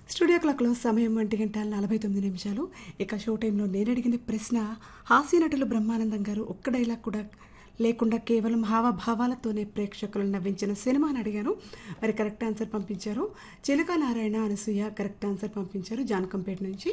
studio క్లాక్లో సమయం ఒంటి గంట నలభై తొమ్మిది నిమిషాలు ఇక షో టైంలో నేను అడిగిన ప్రశ్న హాస్య నటులు బ్రహ్మానందం గారు ఒక్క డైలాగ్ కూడా లేకుండా కేవలం హావభావాలతోనే ప్రేక్షకులను నవ్వించిన సినిమాని అడిగాను మరి కరెక్ట్ ఆన్సర్ పంపించారు చిలక నారాయణ అనసూయ కరెక్ట్ ఆన్సర్ పంపించారు జానకంపేట నుంచి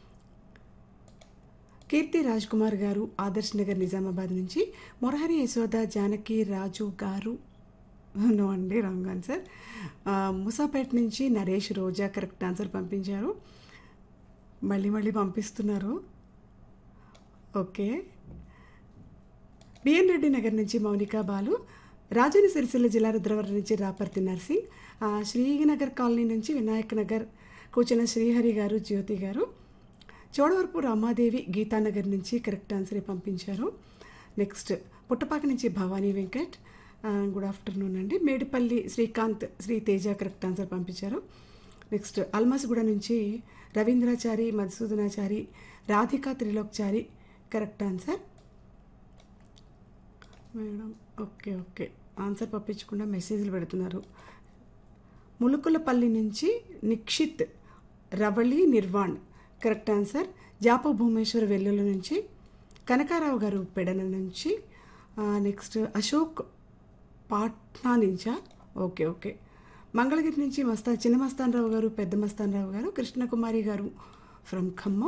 కీర్తి రాజ్ కుమార్ గారు ఆదర్శ్ నగర్ నిజామాబాద్ నుంచి మొరహరి యశోద జానకి రాజు గారు నో అండి రాంగ్ ఆన్సర్ ఆ, ముసాపేట్ నుంచి నరేష్ రోజా కరెక్ట్ ఆన్సర్ పంపించారు మళ్ళీ మళ్ళీ పంపిస్తున్నారు ఓకే బిఎన్ రెడ్డి నగర్ నుంచి మౌనిక బాలు రాజన్న సిరిసిల్ల జిల్లా రుద్రవరం నుంచి రాపర్తి నర్సింగ్ ఆ, శ్రీనగర్ కాలనీ నుంచి వినాయక్ నగర్ కూర్చున్న శ్రీహరి గారు జ్యోతి గారు చోడవరపు రామాదేవి గీతానగర్ నుంచి కరెక్ట్ ఆన్సర్ పంపించారు నెక్స్ట్ పుట్టపాక నుంచి భవానీ వెంకట్ ఆ, గుడ్ ఆఫ్టర్నూన్ అండి మేడిపల్లి శ్రీకాంత్ శ్రీ తేజ కరెక్ట్ ఆన్సర్ పంపించారు నెక్స్ట్ అల్మాస్గూడ నుంచి Ravindrachari Madhusudanachari Radhika Trilokchari correct answer madam okay okay answer పంపించకుండా మెసేజ్లు పెడుతున్నారు ములుకులపల్లి నుంచి నిక్షిత్ రవళి నిర్వాణ్ కరెక్ట్ ఆన్సర్ జాప భూమేశ్వర్ వెల్లుల నుంచి కనకారావు గారు పెడన నుంచి ఆ, నెక్స్ట్ అశోక్ పాట్నా నుంచా ఓకే ఓకే మంగళగిరి నుంచి మస్తా చిన్న మస్తానరావు గారు పెద్ద మస్తానరావు గారు కృష్ణకుమారి గారు ఫ్రమ్ ఖమ్మం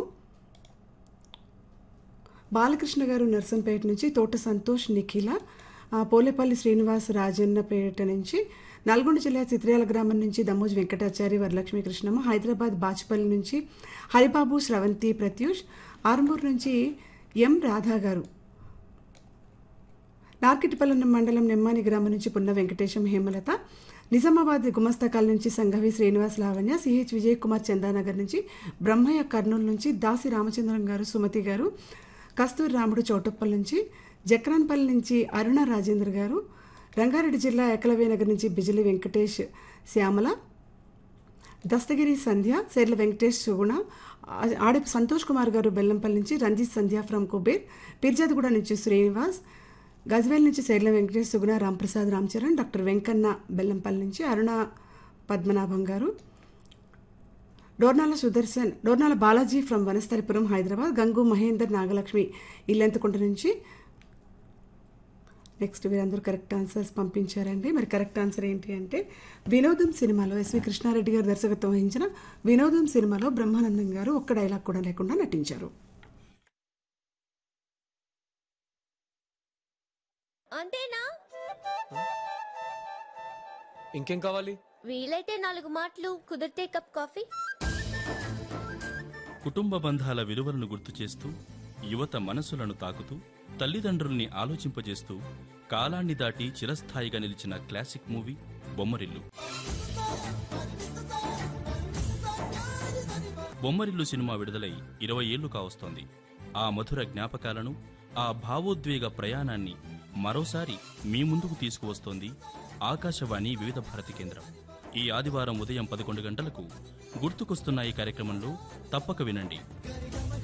బాలకృష్ణ గారు నర్సంపేట నుంచి తోట సంతోష్ నిఖిల ఆ, పోలేపల్లి శ్రీనివాస్ రాజన్నపేట నుంచి నల్గొండ జిల్లా చిత్ర్యాల గ్రామం నుంచి దమ్మోజ్ వెంకటాచారి వరలక్ష్మి కృష్ణమ్మ హైదరాబాద్ బాచుపల్లి నుంచి హరిబాబు స్రవంతి ప్రత్యూష్ ఆర్మూర్ నుంచి ఎం రాధా గారు నార్కిటిపల్లి మండలం నెమ్మాని గ్రామం నుంచి పున్న వెంకటేశం హేమలత నిజామాబాద్ గుమస్తకాల నుంచి సంఘవి శ్రీనివాస్ లావణ్య సిహెచ్ విజయ్ కుమార్ చందానగర్ నుంచి బ్రహ్మయ్య కర్నూలు నుంచి దాసి రామచంద్రం గారు సుమతి గారు కస్తూరి రాముడు చౌటప్పల్ నుంచి జక్రాన్పల్లి నుంచి అరుణ రాజేంద్ర గారు రంగారెడ్డి జిల్లా ఏకలవ్యనగర్ నుంచి బిజిలి వెంకటేష్ శ్యామల దస్తగిరి సంధ్య సేర్ల వెంకటేష్ సుగుణ ఆ- ఆడి సంతోష్ కుమార్ గారు బెల్లంపల్లి నుంచి రంజిత్ సంధ్య ఫ్రమ్ కుబేర్ పిర్జాదిగూడ నుంచి శ్రీనివాస్ గజ్వేల్ నుంచి సేర్ల వెంకటేష్ సుగుణ రాంప్రసాద్ రామచరణ్ డాక్టర్ వెంకన్న బెల్లంపల్లి నుంచి అరుణ పద్మనాభం గారు డోర్నాల సుదర్శన్ డోర్నాల బాలాజీ ఫ్రమ్ వనస్థలిపురం హైదరాబాద్ గంగు మహేందర్ నాగలక్ష్మి ఇల్లెంతకుంట నుంచి నెక్స్ట్ వీరందరూ కరెక్ట్ ఆన్సర్స్ పంపించారండి మరి కరెక్ట్ ఆన్సర్ ఏంటి అంటే వినోదం సినిమాలో ఎస్వి కృష్ణారెడ్డి గారు దర్శకత్వం వహించిన వినోదం సినిమాలో బ్రహ్మానందం గారు ఒక్క డైలాగ్ కూడా లేకుండా నటించారు అంతేనా ఇంకేం కావాలి వీలైతే నాలుగు మాటలు కుదిరితే కప్ కాఫీ కుటుంబ బంధాల విలువలను గుర్తు చేస్తూ యువత మనసులను తాకుతూ తల్లిదండ్రుల్ని ఆలోచింపజేస్తూ కాలాన్ని దాటి చిరస్థాయిగా నిలిచిన classic movie Bommarillu Bommarillu cinema విడుదలై ఇరవై ఏళ్లు కావస్తోంది ఆ మధుర జ్ఞాపకాలను ఆ భావోద్వేగ ప్రయాణాన్ని మరోసారి మీ ముందుకు తీసుకువస్తోంది ఆకాశవాణి వివిధ భారతి కేంద్రం ఈ ఆదివారం ఉదయం పదకొండు గంటలకు గుర్తుకొస్తున్న ఈ కార్యక్రమంలో తప్పక వినండి